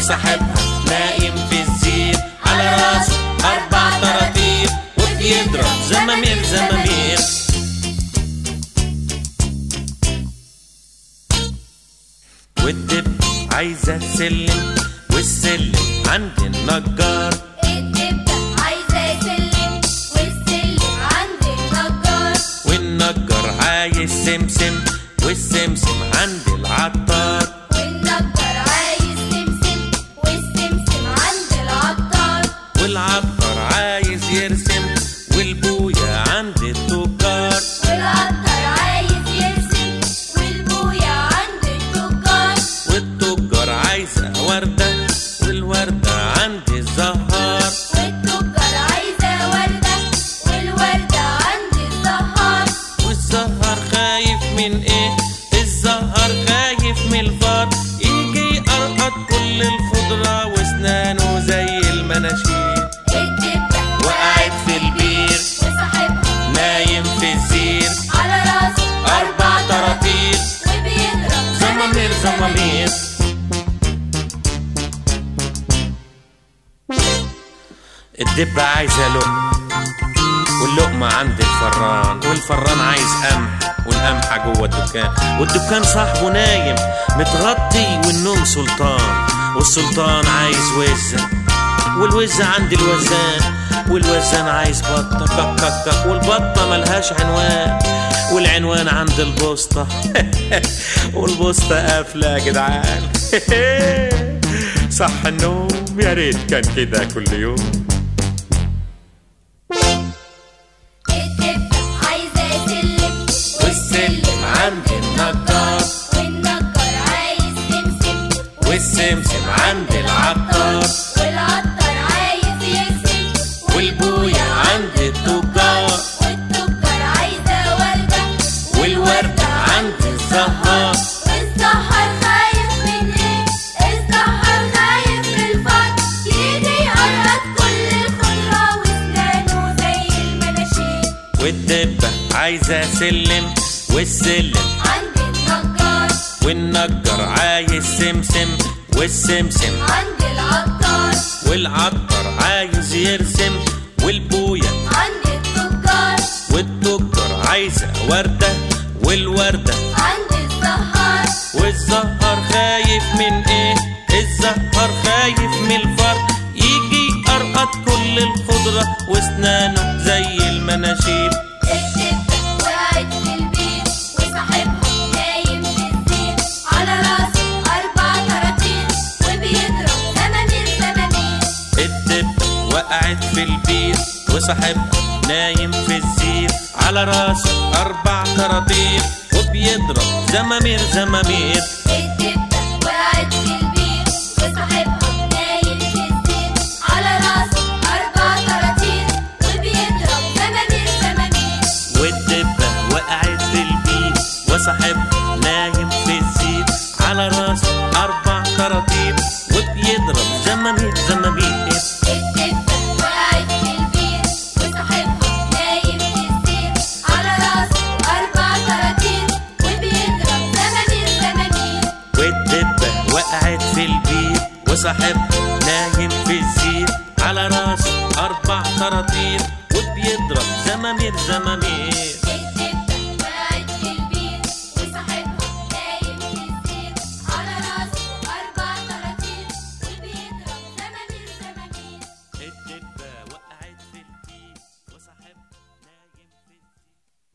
وصاحبها نايم في الزير على راسه أربع طراطير وبيضرب زمامير زمامير والدب عايزة سلم والسلم عند النجار الدبة عايزة سلم والسلم عند النجار والنجار عايز سمسم والسمسم عند العطار والنجار عايز سمسم والسمسم عند العطار والعطار عايز يرسم والبويا عند التجار والعطار عايز يرسم والبويا عند التجار والتجار عايزة وردة والوردة عند الزهار والتجار عايزة وردة والوردة عند الزهار والزهر خايف من ايه الزهر خايف من الفار يجي يقرقط كل الخضرة واسنانه زي المناشير الدبة وقعت في البير وصاحبها نايم في الزير على راسه أربع طراطير وبيضرب زمامير زمامير الدبة عايزة لقمة واللقمة عند الفران والفران عايز قمح والقمحة جوه الدكان والدكان صاحبه نايم متغطي والنوم سلطان والسلطان عايز وزة والوزة عند الوزان والوزان عايز بطة كك كك كك والبطة ملهاش عنوان والعنوان عند البوسطة والبوسطة قافلة يا جدعان صح النوم يا ريت كان كده كل يوم الدبة عايزة سلم والسلم عند النجار والنجار عايز سمسم والسمسم عند العطار والعطار عايز يرسم والبويا عند التجار والتجار عايزة وردة والوردة عند الزهار والسحر خايف من ايه السحر خايف من الفار يجي يقرط كل الخضرة واسنانه زي المناشير والدبة عايزة سلم والسلم عند النجار والنجار عايز سمسم والسمسم عند العطار والعطار عايز يرسم والبويا عند التجار والتجار عايزة وردة والوردة عند السحر والزهر خايف من ايه الزهر خايف من الفر يجي يقرقط كل الخضرة واسنانه زي المناشير الدبة وقعت في البيت وصاحبها نايم في الزير على راسه أربع طراطير وبيضرب زمامير زمامير الدبة وقعت في البير وصاحبها نايم في الزير على راسه أربع طراطير وبيضرب زمامير زمامير الدبة وقعت في البير وصاحبها نايم في الزير على راسه أربع طراطير وبيضرب زمامير زمامير والدبة وقعت في البير وصاحبها نايم في الزير على راسه أربع طراطير وبيضرب زمامير زمامير الدبة وقعت في البير وصاحبها نايم في الزير على راسه أربع طراطير وبيضرب زمامير زمامير والدبة وقعت في البير وصاحبها نايم في الزير على راسه أربع طراطير وبيضرب زمامير زمامير